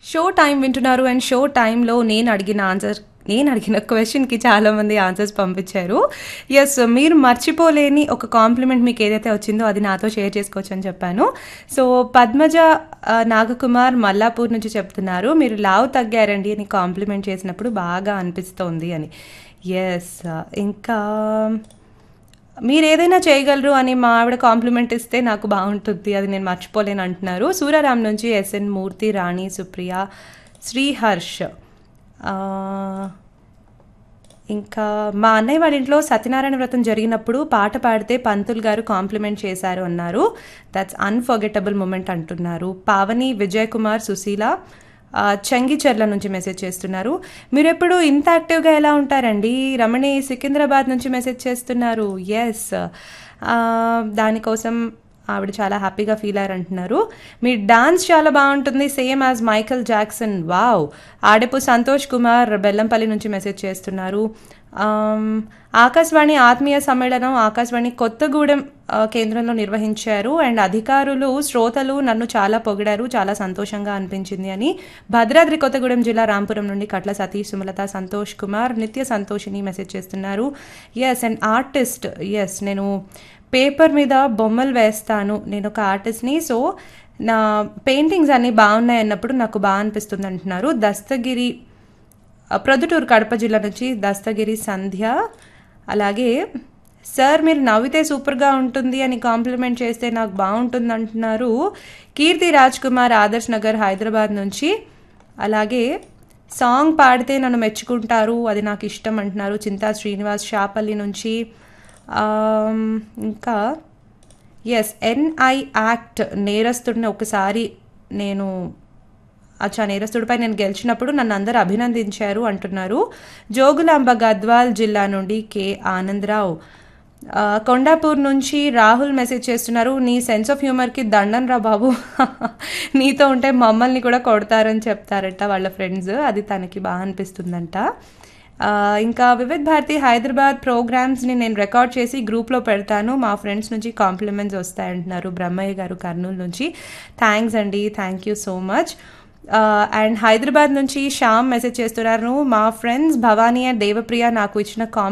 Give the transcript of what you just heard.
show time వింటున్నారు and show టైంలో నేను అడిగిన ఆన్సర్ నేను అడిగిన క్వశ్చన్కి చాలామంది ఆన్సర్స్ పంపించారు ఎస్ మీరు మర్చిపోలేని ఒక కాంప్లిమెంట్ మీకు ఏదైతే వచ్చిందో అది నాతో షేర్ చేసుకోవచ్చు అని చెప్పాను సో పద్మజ ఆ, నాగకుమార్ మల్లాపూర్ నుంచి చెప్తున్నారు మీరు లావు తగ్గారండి అని కాంప్లిమెంట్ చేసినప్పుడు బాగా అనిపిస్తోంది అని ఎస్ ఇంకా మీరు ఏదైనా చేయగలరు అని మా ఆవిడ కాంప్లిమెంట్ ఇస్తే నాకు బాగుంటుంది అది నేను మర్చిపోలేను అంటున్నారు సూరారాం నుంచి ఎస్ఎన్ మూర్తి రాణి సుప్రియ శ్రీహర్ష్ ఆ, ఇంకా మా అన్నయ్య వాళ్ళ ఇంట్లో సత్యనారాయణ వ్రతం జరిగినప్పుడు పాట పాడితే పంతులు గారు కాంప్లిమెంట్ చేశారు అన్నారు దట్స్ అన్ఫర్గెటబుల్ మూమెంట్ అంటున్నారు పావని విజయ్ కుమార్ సుశీల ఆ, చంగిచెర్ల నుంచి మెసేజ్ చేస్తున్నారు మీరు ఎప్పుడు ఇంత యాక్టివ్గా ఎలా ఉంటారండి రమణి సికింద్రాబాద్ నుంచి మెసేజ్ చేస్తున్నారు ఎస్ దానికోసం ఆవిడ చాలా హ్యాపీగా ఫీల్ అయ్యారు అంటున్నారు మీ డాన్స్ చాలా బాగుంటుంది same as Michael Jackson wow Adepu Santosh Kumar Bellampalli నుంచి మెసేజ్ చేస్తున్నారు ఆమ్, ఆకాశవాణి ఆత్మీయ సమ్మేళనం ఆకాశవాణి కొత్తగూడెం ఆ, కేంద్రంలో నిర్వహించారు అండ్ అధికారులు శ్రోతలు నన్ను చాలా పొగిడారు చాలా సంతోషంగా అనిపించింది అని భద్రాద్రి కొత్తగూడెం జిల్లా రాంపురం నుండి కట్ల సతీష్ సుమలత సంతోష్ కుమార్ నిత్య సంతోషిని మెసేజ్ చేస్తున్నారు ఎస్ అండ్ ఆర్టిస్ట్ ఎస్ నేను పేపర్ మీద బొమ్మలు వేస్తాను నేను ఒక ఆర్టిస్ట్ని సో నా పెయింటింగ్స్ అన్నీ బాగున్నాయి అన్నప్పుడు నాకు బాగా అనిపిస్తుంది అంటున్నారు దస్తగిరి ఆ, ప్రొద్దుటూరు కడప జిల్లా నుంచి దస్తగిరి సంధ్య అలాగే సార్ మీరు నవ్వితే సూపర్గా ఉంటుంది అని కాంప్లిమెంట్ చేస్తే నాకు బాగుంటుంది అంటున్నారు కీర్తి రాజ్ కుమార్ ఆదర్శ్ నగర్ హైదరాబాద్ నుంచి అలాగే సాంగ్ పాడితే నన్ను మెచ్చుకుంటారు అది నాకు ఇష్టం అంటున్నారు చింతా శ్రీనివాస్ షాపల్లి నుంచి ఆమ్, ఇంకా ఎస్ ఎన్ఐ యాక్ట్ నేరస్తుడిని ఒకసారి నేను అచ్చా నేరస్తుడిపై నేను గెలిచినప్పుడు నన్ను అందరూ అభినందించారు అంటున్నారు జోగులాంబ గద్వాల్ జిల్లా నుండి కె ఆనందరావు ఆ, కొండాపూర్ నుంచి రాహుల్ మెసేజ్ చేస్తున్నారు నీ సెన్స్ ఆఫ్ హ్యూమర్కి దండం రా బాబు నీతో ఉంటే మమ్మల్ని కూడా కొడతారని చెప్తారట వాళ్ళ ఫ్రెండ్స్ అది తనకి బాగా అనిపిస్తుందంట ఆ, ఇంకా వివిధ్ భారతి హైదరాబాద్ ప్రోగ్రామ్స్ని నేను రికార్డ్ చేసి గ్రూప్లో పెడతాను మా ఫ్రెండ్స్ నుంచి కాంప్లిమెంట్స్ వస్తాయంటున్నారు బ్రహ్మయ్య గారు కర్నూలు నుంచి థ్యాంక్స్ అండి thank you so much and Hyderabad నుంచి శ్యామ్ మెసేజ్ చేస్తున్నారు మా ఫ్రెండ్స్ భవానీ అండ్ దేవప్రియ నాకు ఇచ్చిన కాంప్లిమెంట్